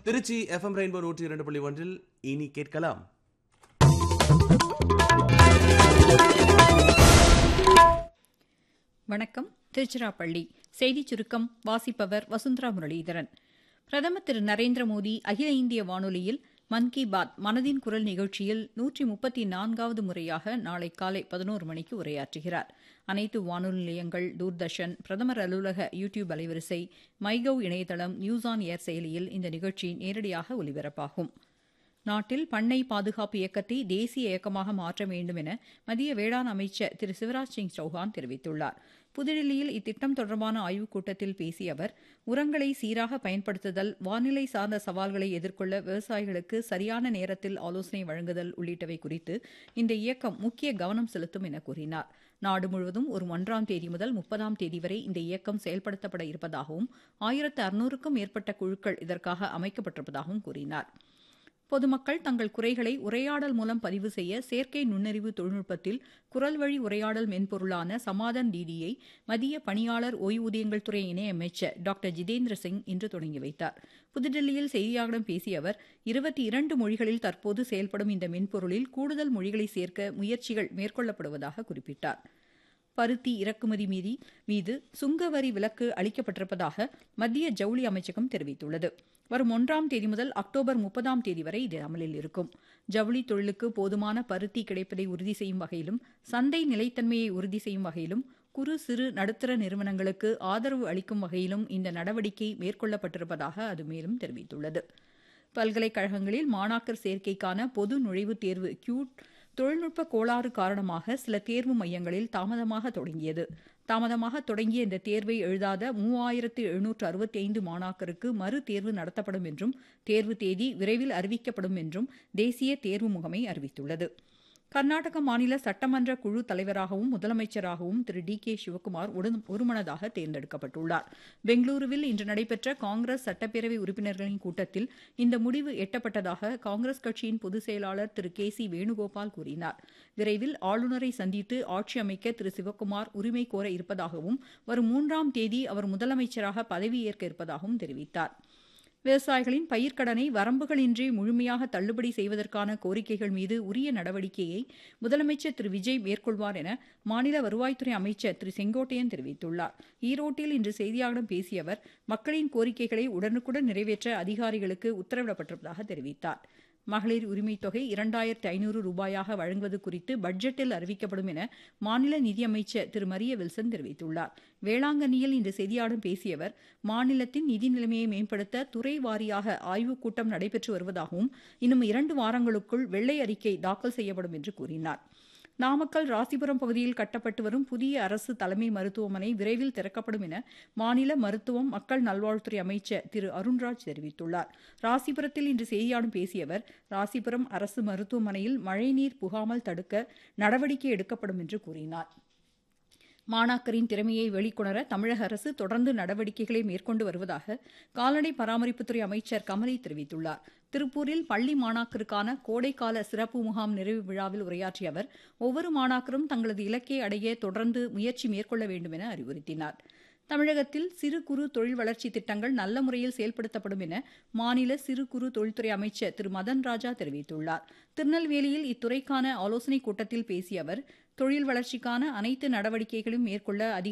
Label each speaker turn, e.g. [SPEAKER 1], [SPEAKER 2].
[SPEAKER 1] Trichy FM rainbow நூற்றி இரண்டு புள்ளி ஒன்றில் இனி கேட்கலாம்
[SPEAKER 2] வணக்கம் திருச்சிராப்பள்ளி செய்திச் சுருக்கம் வாசிப்பவர் வசுந்தரா முரளிதரன் பிரதமர் திரு நரேந்திர மோடி அகில இந்திய வானொலியில் மன் கி பாத் மனதின் குரல் நிகழ்ச்சியில் நூற்றி முப்பத்தி நான்காவது முறையாக நாளை காலை பதினோரு மணிக்கு உரையாற்றுகிறார் அனைத்து வானொலி நிலையங்கள் தூர்தர்ஷன் பிரதமர் அலுவலக யூ டியூப் அலைவரிசை மைகவ் இணையதளம் நியூஸ் ஆன் ஏர் செயலியில் இந்த நிகழ்ச்சி நேரடியாக ஒலிபரப்பாகும் நாட்டில் பண்ணை பாதுகாப்பு இயக்கத்தை தேசிய இயக்கமாக மாற்ற வேண்டும் என மத்திய வேளாண் அமைச்சர் திரு சிவராஜ் சிங் சௌஹான் தெரிவித்துள்ளார் புதுடில்லியில் இத்திட்டம் தொடர்பான ஆய்வுக் கூட்டத்தில் பேசிய அவர் உரங்களை சீராக பயன்படுத்துதல் வானிலை சார்ந்த சவால்களை எதிர்கொள்ள விவசாயிகளுக்கு சரியான நேரத்தில் ஆலோசனை வழங்குதல் உள்ளிட்டவை குறித்து இந்த இயக்கம் முக்கிய கவனம் செலுத்தும் என கூறினார் நாடு முழுவதும் ஒரு ஒன்றாம் தேதி முதல் முப்பதாம் தேதி வரை இந்த இயக்கம் செயல்படுத்தப்பட இருப்பதாகவும் ஆயிரத்து அறுநூறுக்கும் மேற்பட்ட குழுக்கள் இதற்காக அமைக்கப்பட்டிருப்பதாகவும் கூறினார் பொதுமக்கள் தங்கள் குறைகளை உரையாடல் மூலம் பதிவு செய்ய செயற்கை நுண்ணறிவு தொழில்நுட்பத்தில் குரல் வழி உரையாடல் மென்பொருளான சமாதன் டிடியை மத்திய பணியாளர் ஓய்வூதியங்கள் துறை இணையமைச்சர் டாக்டர் ஜிதேந்திர சிங் இன்று தொடங்கி வைத்தார் புதுடில்லியில் செய்தியாளர்களிடம் பேசிய அவர் இருபத்தி இரண்டு மொழிகளில் தற்போது செயல்படும் இந்த மென்பொருளில் கூடுதல் மொழிகளை சேர்க்க முயற்சிகள் மேற்கொள்ளப்படுவதாக குறிப்பிட்டார் பருத்தி இறக்குமதி மீதி மீது சுங்க வரி விலக்கு அளிக்கப்பட்டிருப்பதாக மத்திய ஜவுளி அமைச்சகம் தெரிவித்துள்ளது வரும் ஒன்றாம் தேதி முதல் அக்டோபர் முப்பதாம் தேதி வரை இது அமலில் இருக்கும் ஜவுளி தொழிலுக்கு போதுமான பருத்தி கிடைப்பதை உறுதி செய்யும் வகையிலும் சந்தை நிலைத்தன்மையை உறுதி செய்யும் வகையிலும் குறு சிறு நடுத்தர நிறுவனங்களுக்கு ஆதரவு அளிக்கும் வகையிலும் இந்த நடவடிக்கை மேற்கொள்ளப்பட்டிருப்பதாக அது மேலும் தெரிவித்துள்ளது பல்கலைக்கழகங்களில் மாணாக்கர் சேர்க்கைக்கான பொது நுழைவுத் தேர்வு கியூட் தொழில்நுட்ப கோளாறு காரணமாக சில தேர்வு மையங்களில் தாமதமாக தொடங்கியது தாமதமாக தொடங்கிய இந்த தேர்வை எழுதாத மூவாயிரத்து எழுநூற்று அறுபத்தி ஐந்து மாணாக்கருக்கு மறு தேர்வு நடத்தப்படும் என்றும் தேர்வு தேதி விரைவில் அறிவிக்கப்படும் என்றும் தேசிய தேர்வு முகமை அறிவித்துள்ளது கர்நாடக மாநில சட்டமன்ற குழு தலைவராகவும் முதலமைச்சராகவும் திரு டி கே சிவக்குமார் உடன் ஒருமனதாக தேர்ந்தெடுக்கப்பட்டுள்ளார் பெங்களூருவில் இன்று நடைபெற்ற காங்கிரஸ் சட்டப்பேரவை உறுப்பினர்களின் கூட்டத்தில் இந்த முடிவு எட்டப்பட்டதாக காங்கிரஸ் கட்சியின் பொதுச் செயலாளர் திரு கே சி வேணுகோபால் கூறினார் விரைவில் ஆளுநரை சந்தித்து ஆட்சி அமைக்க திரு சிவக்குமார் உரிமை கோர இருப்பதாகவும் வரும் மூன்றாம் தேதி அவர் முதலமைச்சராக பதவியேற்க இருப்பதாகவும் தெரிவித்தார் விவசாயிகளின் பயிர்க்கடனை வரம்புகளின்றி முழுமையாக தள்ளுபடி செய்வதற்கான கோரிக்கைகள் மீது உரிய நடவடிக்கையை முதலமைச்சர் திரு விஜய் மேற்கொள்வார் என மாநில வருவாய்த்துறை அமைச்சர் திரு செங்கோட்டையன் தெரிவித்துள்ளார் ஈரோட்டில் இன்று செய்தியாளர்களிடம் பேசிய அவர் மக்களின் கோரிக்கைகளை உடனுக்குடன் நிறைவேற்ற அதிகாரிகளுக்கு உத்தரவிடப்பட்டிருப்பதாக தெரிவித்தார் மகளிர் உரிமைத் தொகை இரண்டாயிரத்து ஐநூறு ரூபாயாக வழங்குவது குறித்து பட்ஜெட்டில் அறிவிக்கப்படும் என மாநில நிதியமைச்சர் திரு மரிய வில்சன் தெரிவித்துள்ளார் வேளாங்கண்ணியில் இன்று செய்தியாளர்களிடம் பேசிய அவர் மாநிலத்தின் நிதி நிலைமையை மேம்படுத்த துறை வாரியாக ஆய்வுக் கூட்டம் நடைபெற்று வருவதாகவும் இன்னும் இரண்டு வாரங்களுக்குள் வெள்ளை அறிக்கை தாக்கல் செய்யப்படும் என்று கூறினார் நாமக்கல் ராசிபுரம் பகுதியில் கட்டப்பட்டு வரும் புதிய அரசு தலைமை மருத்துவமனை விரைவில் திறக்கப்படும் என மாநில மருத்துவம் மக்கள் நல்வாழ்வுத்துறை அமைச்சர் திரு அருண்ராஜ் தெரிவித்துள்ளார் ராசிபுரத்தில் இன்று செய்தியாளர்களிடம் பேசிய அவர் ராசிபுரம் அரசு மருத்துவமனையில் மழைநீர் புகாமல் தடுக்க நடவடிக்கை எடுக்கப்படும் என்று கூறினார் மாணாக்கரின் திறமையை வெளிக்கொணர தமிழக அரசு தொடர்ந்து நடவடிக்கைகளை மேற்கொண்டு வருவதாக கால்நடை பராமரிப்புத்துறை அமைச்சர் கமலி தெரிவித்துள்ளார் திருப்பூரில் பள்ளி மாணாக்கருக்கான கோடைக்கால சிறப்பு முகாம் நிறைவு விழாவில் உரையாற்றிய அவர் ஒவ்வொரு மாணாக்கரும் தங்களது இலக்கை அடைய தொடர்ந்து முயற்சி மேற்கொள்ள வேண்டும் என அறிவுறுத்தினார் தமிழகத்தில் சிறு குறு தொழில் வளர்ச்சி திட்டங்கள் நல்ல முறையில் செயல்படுத்தப்படும் என மாநில சிறு குறு தொழில்துறை அமைச்சர் திரு மதன் ராஜா தெரிவித்துள்ளார் திருநெல்வேலியில் இத்துறைக்கான ஆலோசனைக் கூட்டத்தில் பேசிய அவர் தொழில் வளர்ச்சிக்கான அனைத்து நடவடிக்கைகளும் மேற்கொள்ள அதிக